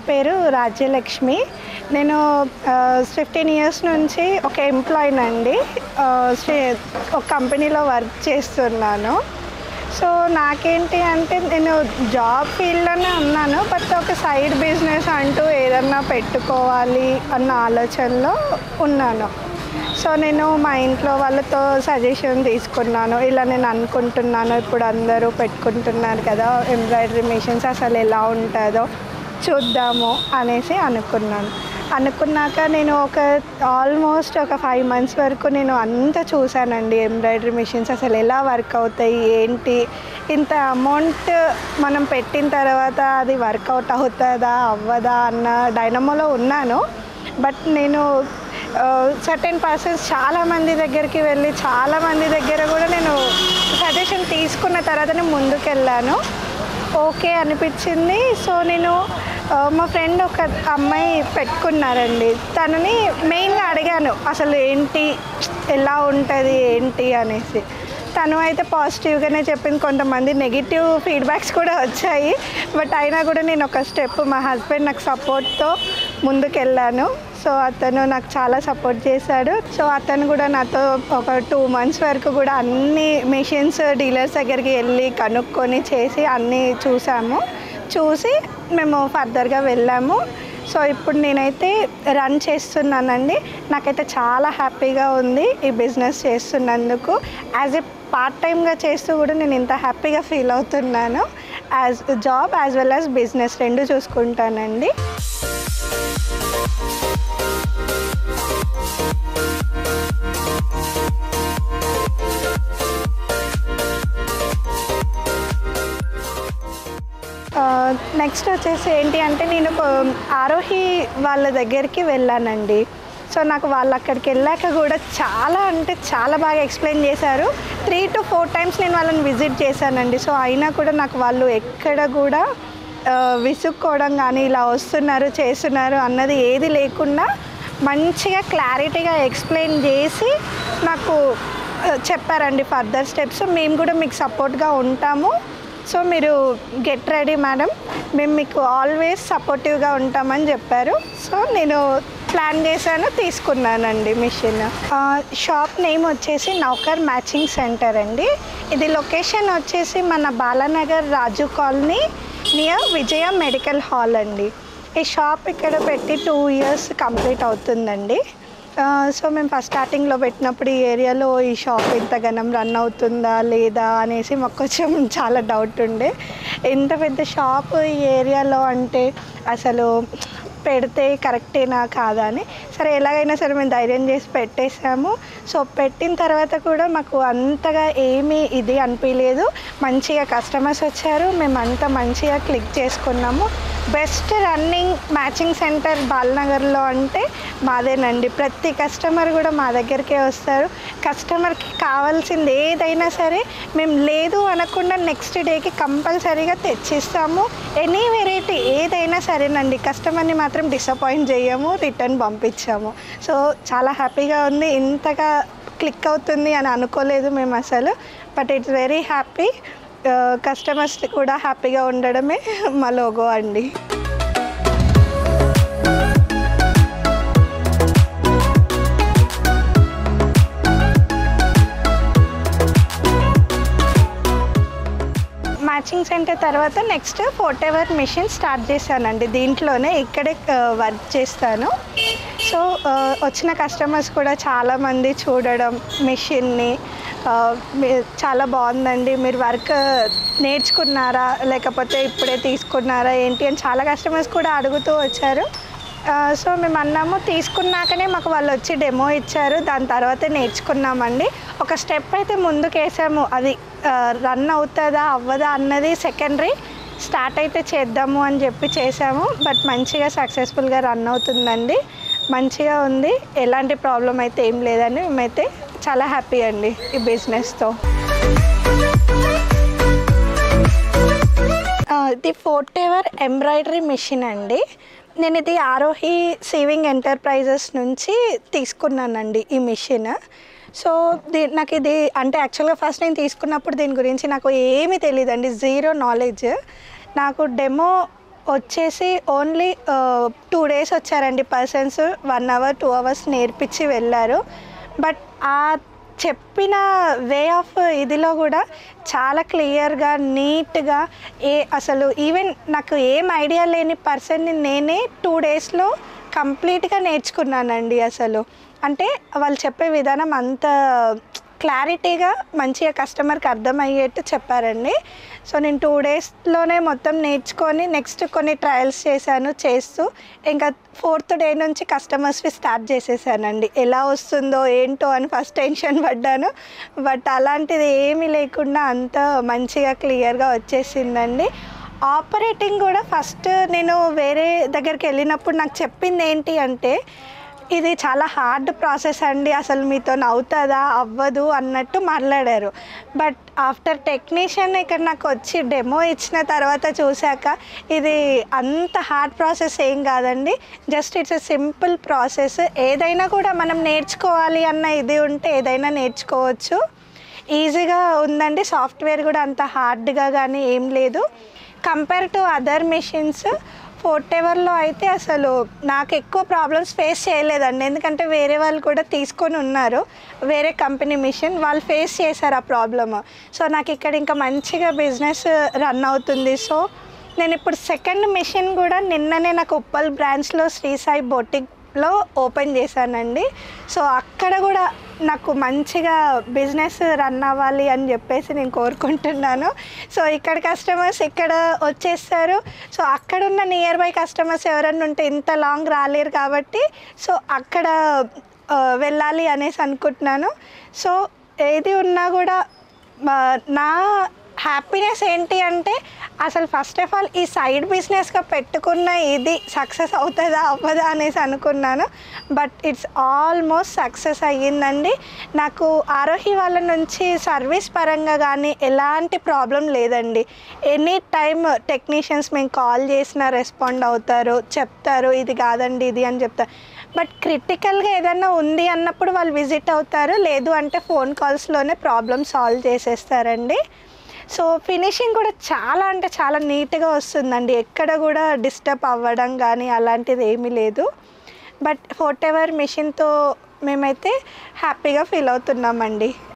పేరు రాజ్యలక్ష్మి నేను fifteen years నుంచి ఒక ఎంప్లాయీనండి ఒక కంపెనీలో వర్క్ చేస్తున్నాను సో నాకేంటి అంటే నేను జాబ్ ఫీల్డ్లోనే ఉన్నాను బట్ ఒక సైడ్ బిజినెస్ అంటూ ఏదన్నా పెట్టుకోవాలి అన్న ఆలోచనలో ఉన్నాను సో నేను మా ఇంట్లో వాళ్ళతో సజెషన్ తీసుకున్నాను ఇలా నేను అనుకుంటున్నాను ఇప్పుడు అందరూ పెట్టుకుంటున్నారు కదా ఎంబ్రాయిడరీ మిషన్స్ అసలు ఎలా ఉంటుందో చూద్దాము అనేసి అనుకున్నాను అనుకున్నాక నేను ఒక ఆల్మోస్ట్ ఒక ఫైవ్ మంత్స్ వరకు నేను అంతా చూశానండి ఎంబ్రాయిడరీ మిషన్స్ అసలు ఎలా వర్క్ అవుతాయి ఏంటి ఇంత అమౌంట్ మనం పెట్టిన తర్వాత అది వర్కౌట్ అవుతుందా అవ్వదా అన్న డైనమోలో ఉన్నాను బట్ నేను సర్టెన్ పర్సన్స్ చాలామంది దగ్గరికి వెళ్ళి చాలామంది దగ్గర కూడా నేను సజెషన్ తీసుకున్న తర్వాతనే ముందుకెళ్ళాను ఓకే అనిపించింది సో నేను ఆ, మా ఫ్రెండ్ ఒక అమ్మాయి పెట్టుకున్నారండి తనని మెయిన్గా అడిగాను అసలు ఏంటి ఎలా ఉంటుంది ఏంటి అనేసి తను అయితే పాజిటివ్గానే చెప్పింది కొంతమంది నెగిటివ్ ఫీడ్బ్యాక్స్ కూడా వచ్చాయి బట్ అయినా కూడా నేను ఒక స్టెప్ మా హస్బెండ్ నాకు సపోర్ట్తో ముందుకెళ్ళాను సో అతను నాకు చాలా సపోర్ట్ చేశాడు సో అతను కూడా నాతో ఒక టూ మంత్స్ వరకు కూడా అన్ని మెషిన్స్ డీలర్స్ దగ్గరికి వెళ్ళి కనుక్కొని చేసి అన్నీ చూసాము చూసి మేము ఫర్దర్గా వెళ్ళాము సో ఇప్పుడు నేనైతే రన్ చేస్తున్నానండి నాకైతే చాలా హ్యాపీగా ఉంది ఈ బిజినెస్ చేస్తున్నందుకు యాజ్ ఎ పార్ట్ టైమ్గా చేస్తూ కూడా నేను ఇంత హ్యాపీగా ఫీల్ అవుతున్నాను as job as well as business రెండు చూసుకుంటానండి నెక్స్ట్ వచ్చేసి ఏంటి అంటే నేను ఒక ఆరోహి వాళ్ళ దగ్గరికి వెళ్ళానండి సో నాకు వాళ్ళు అక్కడికి వెళ్ళాక కూడా చాలా అంటే చాలా బాగా ఎక్స్ప్లెయిన్ చేశారు త్రీ టు ఫోర్ టైమ్స్ నేను వాళ్ళని విజిట్ చేశానండి సో అయినా కూడా నాకు వాళ్ళు ఎక్కడ కూడా ఆ, విసుక్కోవడం కానీ ఇలా వస్తున్నారు చేస్తున్నారు అన్నది ఏది లేకుండా మంచిగా క్లారిటీగా ఎక్స్ప్లెయిన్ చేసి నాకు ఆ, చెప్పారండి ఫర్దర్ స్టెప్స్ మేము కూడా మీకు సపోర్ట్గా ఉంటాము సో మీరు గెట్ రెడీ మేడం మేము మీకు ఆల్వేస్ సపోర్టివ్గా ఉంటామని చెప్పారు సో నేను ప్లాన్ చేశాను తీసుకున్నానండి మిషన్ షాప్ నేమ్ వచ్చేసి నౌకర్ మ్యాచింగ్ సెంటర్ అండి ఇది లొకేషన్ వచ్చేసి మన Balanagar Raju colony near Vijaya medical hall అండి ఈ షాప్ ఇక్కడ పెట్టి టూ ఇయర్స్ కంప్లీట్ అవుతుందండి ఆ, సో మేము ఫస్ట్ స్టార్టింగ్లో పెట్టినప్పుడు ఈ ఏరియాలో ఈ షాప్ ఇంత గనం రన్ అవుతుందా లేదా అనేసి మాకు కొంచెం చాలా డౌట్ ఉండే ఎంత పెద్ద షాప్ ఈ ఏరియాలో అంటే అసలు పెడితే కరెక్టేనా కాదా అని సరే ఎలాగైనా సరే మేము ధైర్యం చేసి పెట్టేసాము సో పెట్టిన తర్వాత కూడా మాకు అంతగా ఏమీ ఇది అనిపించలేదు మంచిగా కస్టమర్స్ వచ్చారు మేము అంతా మంచిగా క్లిక్ చేసుకున్నాము బెస్ట్ రన్నింగ్ మ్యాచింగ్ సెంటర్ బాలనగర్లో అంటే మాదేనండి ప్రతి కస్టమర్ కూడా మా దగ్గరికే వస్తారు కస్టమర్కి కావాల్సింది ఏదైనా సరే మేము లేదు అనకుండా నెక్స్ట్ డేకి కంపల్సరీగా తెచ్చిస్తాము ఎనీ వెరైటీ ఏదైనా సరేనండి కస్టమర్ని మాత్రం డిసప్పాయింట్ చేయము రిటర్న్ పంపించాము సో చాలా హ్యాపీగా ఉంది ఇంతగా క్లిక్ అవుతుంది అని అనుకోలేదు మేము అసలు but it's very happy customers కూడా హ్యాపీగా ఉండడమే మా లోగో అండి మ్యాచింగ్ సెంటర్ తర్వాత నెక్స్ట్ ఫోటోవర్ మిషన్ స్టార్ట్ చేశానండి దీంట్లోనే ఇక్కడే వర్క్ చేస్తాను సో ఆ, వచ్చిన కస్టమర్స్ కూడా చాలామంది చూడడం మిషన్ని ఆ, మీ- చాలా బాగుందండి మీరు వర్క్ నేర్చుకున్నారా లేకపోతే ఇప్పుడే తీసుకున్నారా ఏంటి అని చాలా కస్టమర్స్ కూడా అడుగుతూ వచ్చారు ఆ, సో మేము అన్నాము తీసుకున్నాకనే మాకు వాళ్ళు వచ్చి డెమో ఇచ్చారు దాని తర్వాతే నేర్చుకున్నామండి ఒక స్టెప్ అయితే ముందుకు వేసాము అది రన్ అవుతుందా అవ్వదా అన్నది సెకండరీ స్టార్ట్ అయితే చేద్దాము అని చెప్పి చేసాము బట్ మంచిగా సక్సెస్ఫుల్గా రన్ అవుతుందండి మంచిగా ఉంది ఎలాంటి ప్రాబ్లం అయితే ఏం లేదండి మేమైతే చాలా హ్యాపీ అండి ఈ బిజినెస్తో ఆ, ఇది ఫోర్ట్ ఎవర్ ఎంబ్రాయిడరీ మిషన్ అండి నేను ఇది ఆరోహి సేవింగ్ ఎంటర్ప్రైజెస్ నుంచి తీసుకున్నానండి ఈ మిషన్ సో దీ నాకు ఇది అంటే యాక్చువల్గా ఫస్ట్ నేను తీసుకున్నప్పుడు దీని గురించి నాకు ఏమీ తెలియదండి జీరో నాలెడ్జ్ నాకు డెమో వచ్చేసి ఓన్లీ టూ డేస్ వచ్చారండి persons one hour two hours నేర్పించి వెళ్ళారు బట్ ఆ చెప్పిన వే ఆఫ్ ఇదిలో కూడా చాలా క్లియర్గా నీట్గా ఏ అసలు ఈవెన్ నాకు ఏం ఐడియా లేని పర్సన్ని నేనే టూ డేస్లో కంప్లీట్గా నేర్చుకున్నానండి అసలు అంటే వాళ్ళు చెప్పే విధానం అంత క్లారిటీగా మంచిగా కస్టమర్కి అర్థమయ్యేట్టు చెప్పారండి సో నేను టూ డేస్లోనే మొత్తం నేర్చుకొని నెక్స్ట్ కొన్ని ట్రయల్స్ చేశాను చేస్తూ ఇంకా ఫోర్త్ డే నుంచి కస్టమర్స్వి స్టార్ట్ చేసేసానండి ఎలా వస్తుందో ఏంటో అని ఫస్ట్ టెన్షన్ పడ్డాను బట్ అలాంటిది ఏమీ లేకుండా అంత మంచిగా క్లియర్గా వచ్చేసిందండి ఆపరేటింగ్ కూడా ఫస్ట్ నేను వేరే దగ్గరికి వెళ్ళినప్పుడు నాకు చెప్పింది ఏంటి అంటే ఇది చాలా హార్డ్ ప్రాసెస్ అండి అసలు మీతో అవుతుందా అవ్వదు అన్నట్టు మాట్లాడారు బట్ ఆఫ్టర్ టెక్నీషియన్ ఇక్కడ నాకు వచ్చి డెమో ఇచ్చిన తర్వాత చూశాక ఇది అంత హార్డ్ ప్రాసెస్ ఏం కాదండి just it's a simple process ఏదైనా కూడా మనం నేర్చుకోవాలి అన్న ఇది ఉంటే ఏదైనా నేర్చుకోవచ్చు ఈజీగా ఉందండి సాఫ్ట్వేర్ కూడా అంత హార్డ్గా కానీ ఏం లేదు కంపేర్ టు అదర్ మెషిన్స్ ఫోర్టెవర్లో అయితే అసలు నాకు ఎక్కువ ప్రాబ్లమ్స్ ఫేస్ చేయలేదండి ఎందుకంటే వేరే వాళ్ళు కూడా తీసుకొని ఉన్నారు వేరే కంపెనీ మిషన్ వాళ్ళు ఫేస్ చేశారు ఆ ప్రాబ్లమ్ సో నాకు ఇక్కడ ఇంకా మంచిగా బిజినెస్ రన్ అవుతుంది సో నేను ఇప్పుడు సెకండ్ మిషన్ కూడా నిన్ననే నాకు ఉప్పల్ బ్రాంచ్లో శ్రీ సాయి బొటిక్లో ఓపెన్ చేశానండి సో అక్కడ కూడా నాకు మంచిగా బిజినెస్ రన్ అవ్వాలి అని చెప్పేసి నేను కోరుకుంటున్నాను సో ఇక్కడ కస్టమర్స్ ఇక్కడ వచ్చేస్తారు సో అక్కడ ఉన్న నియర్ బై కస్టమర్స్ ఎవరన్నా ఉంటే ఇంత లాంగ్ రాలేరు కాబట్టి సో అక్కడ ఆ, వెళ్ళాలి అనేసి అనుకుంటున్నాను సో ఏది ఉన్నా కూడా మా- నా హ్యాపీనెస్ ఏంటి అంటే అసలు ఫస్ట్ ఆఫ్ ఆల్ ఈ సైడ్ బిజినెస్గా పెట్టుకున్న ఇది సక్సెస్ అవుతుందా అవ్వదా అనేసి అనుకున్నాను బట్ ఇట్స్ ఆల్మోస్ట్ సక్సెస్ అయ్యిందండి నాకు ఆరోహి వాళ్ళ నుంచి సర్వీస్ పరంగా కానీ ఎలాంటి ప్రాబ్లం లేదండి ఎనీ టైం టెక్నీషియన్స్ మేము కాల్ చేసినా రెస్పాండ్ అవుతారు చెప్తారు ఇది కాదండి ఇది అని చెప్తారు బట్ క్రిటికల్గా ఏదైనా ఉంది అన్నప్పుడు వాళ్ళు విజిట్ అవుతారు లేదు అంటే ఫోన్ కాల్స్లోనే ప్రాబ్లమ్ సాల్వ్ చేసేస్తారండి సో ఫినిషింగ్ కూడా చాలా అంటే చాలా నీట్గా వస్తుందండి ఎక్కడ కూడా డిస్టర్బ్ అవ్వడం కానీ అలాంటిది ఏమీ లేదు బట్ ఫోర్ట్ ఎవర్ మిషన్తో మేమైతే హ్యాపీగా ఫీల్ అవుతున్నామండి